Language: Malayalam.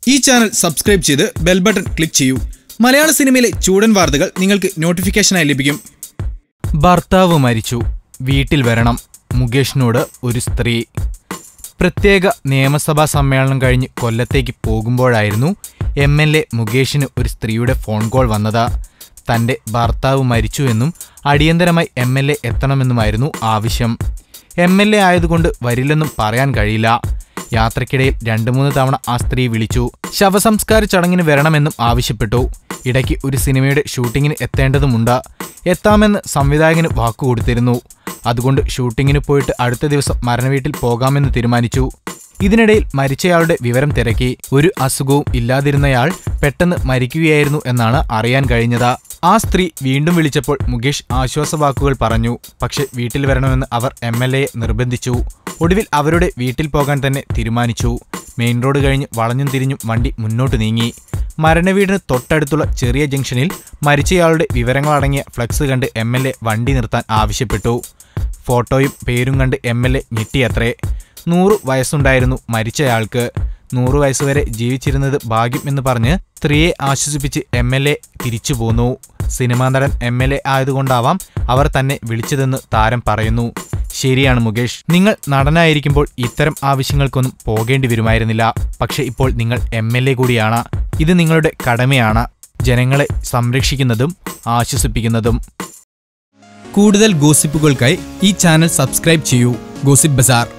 ഈ ചാനൽ സബ്സ്ക്രൈബ് ചെയ്ത് ബെൽ ബട്ടൺ ക്ലിക്ക് ചെയ്യൂ മലയാള സിനിമയിലെ ചൂടൻ വാർത്തകൾ നിങ്ങൾക്ക് നോട്ടിഫിക്കേഷനായി ലഭിക്കും ഭർത്താവ് മരിച്ചു വീട്ടിൽ വരണം മുകേഷിനോട് ഒരു സ്ത്രീ പ്രത്യേക നിയമസഭാ സമ്മേളനം കഴിഞ്ഞ് കൊല്ലത്തേക്ക് പോകുമ്പോഴായിരുന്നു എം എൽ എ മുകേഷിന് ഒരു സ്ത്രീയുടെ ഫോൺ കോൾ വന്നത് തന്റെ ഭർത്താവ് മരിച്ചുവെന്നും അടിയന്തരമായി എം എൽ എ എത്തണമെന്നുമായിരുന്നു ആവശ്യം എം എൽ എ ആയതുകൊണ്ട് വരില്ലെന്നും പറയാൻ കഴിയില്ല യാത്രക്കിടയിൽ രണ്ടു മൂന്ന് തവണ ആ സ്ത്രീ വിളിച്ചു ശവസംസ്കാര ചടങ്ങിന് വരണമെന്നും ആവശ്യപ്പെട്ടു ഇടയ്ക്ക് ഒരു സിനിമയുടെ ഷൂട്ടിങ്ങിന് എത്തേണ്ടതുമുണ്ട് എത്താമെന്ന് സംവിധായകന് വാക്കുകൊടുത്തിരുന്നു അതുകൊണ്ട് ഷൂട്ടിങ്ങിന് പോയിട്ട് അടുത്ത ദിവസം മരണവീട്ടിൽ പോകാമെന്ന് തീരുമാനിച്ചു ഇതിനിടയിൽ മരിച്ചയാളുടെ വിവരം തിരക്കി ഒരു അസുഖവും ഇല്ലാതിരുന്നയാൾ പെട്ടെന്ന് മരിക്കുകയായിരുന്നു എന്നാണ് അറിയാൻ കഴിഞ്ഞത് ആ സ്ത്രീ വീണ്ടും വിളിച്ചപ്പോൾ മുകേഷ് ആശ്വാസവാക്കുകൾ പറഞ്ഞു പക്ഷെ വീട്ടിൽ വരണമെന്ന് അവർ എം എൽ എയെ നിർബന്ധിച്ചു ഒടുവിൽ അവരുടെ വീട്ടിൽ പോകാൻ തന്നെ തീരുമാനിച്ചു മെയിൻ റോഡ് കഴിഞ്ഞ് വളഞ്ഞും തിരിഞ്ഞും വണ്ടി മുന്നോട്ട് നീങ്ങി മരണവീടിന് തൊട്ടടുത്തുള്ള ചെറിയ ജംഗ്ഷനിൽ മരിച്ചയാളുടെ വിവരങ്ങളടങ്ങിയ ഫ്ലക്സ് കണ്ട് എം എൽ എ വണ്ടി നിർത്താൻ ആവശ്യപ്പെട്ടു ഫോട്ടോയും പേരും കണ്ട് എം എൽ എ ഞെട്ടിയത്രേ നൂറു വയസ്സുണ്ടായിരുന്നു മരിച്ചയാൾക്ക് നൂറു വയസ്സുവരെ ജീവിച്ചിരുന്നത് ഭാഗ്യം എന്ന് പറഞ്ഞ് സ്ത്രീയെ ആശ്വസിപ്പിച്ച് എം എൽ എ തിരിച്ചു പോന്നു സിനിമാ നടൻ എം എൽ എ ആയതുകൊണ്ടാവാം അവർ തന്നെ വിളിച്ചതെന്ന് താരം പറയുന്നു ശരിയാണ് മുകേഷ് നിങ്ങൾ നടനായിരിക്കുമ്പോൾ ഇത്തരം ആവശ്യങ്ങൾക്കൊന്നും പോകേണ്ടി വരുമായിരുന്നില്ല പക്ഷെ ഇപ്പോൾ നിങ്ങൾ എം എൽ എ കൂടിയാണ് ഇത് നിങ്ങളുടെ കടമയാണ് ജനങ്ങളെ സംരക്ഷിക്കുന്നതും ആശ്വസിപ്പിക്കുന്നതും കൂടുതൽ ഗോസിപ്പുകൾക്കായി ഈ ചാനൽ സബ്സ്ക്രൈബ് ചെയ്യൂ ഗോസിപ്പ് ബസാർ